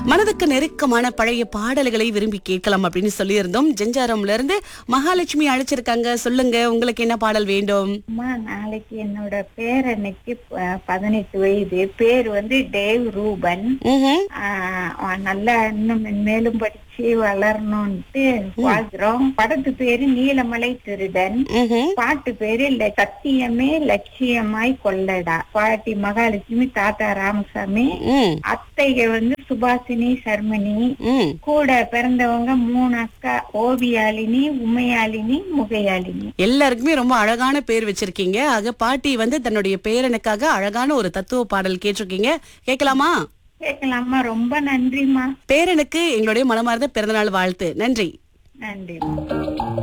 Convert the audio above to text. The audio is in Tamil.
மனதுக்கு நெருக்கமான பழைய பாடல்களை விரும்பி கேட்கலாம் அப்படின்னு சொல்லியிருந்தோம் ஜெஞ்சாரம்ல இருந்து மகாலட்சுமி அழைச்சிருக்காங்க சொல்லுங்க உங்களுக்கு என்ன பாடல் வேண்டும் அம்மா நாளைக்கு என்னோட பேரனுக்கு ப- பதினெட்டு வயது பேர் வந்து டேவ் ரூபன் ம்ஹும். ஆஹ் அவன் நல்லா இன்னும் மேலும் படிச்சு வளரணும்ட்டு வாழ்கிறோம் படத்து பேரு நீலமலை திருடன் ம்ஹும். பாட்டு பேரு ல- சத்தியமே லட்சியமாய் கொள்ளடா பாட்டி மகாலட்சுமி தாத்தா ராமசாமி ம். அத்தைக வந்து சுபாசினி சர்மணி ம். கூட பிறந்தவங்க மூணு அக்கா ஓவியாளினி உமையாளினி முகையாளினி எல்லாருக்குமே ரொம்ப அழகான பேர் வச்சிருக்கீங்க ஆக பாட்டி வந்து தன்னுடைய பேரனுக்காக அழகான ஒரு தத்துவ பாடல் கேட்டிருக்கீங்க கேட்கலாமா கேட்கலாமா ரொம்ப நன்றிம்மா பேரனுக்கு எங்களுடைய மனமார்ந்த பிறந்தநாள் வாழ்த்து நன்றி நன்றிம்மா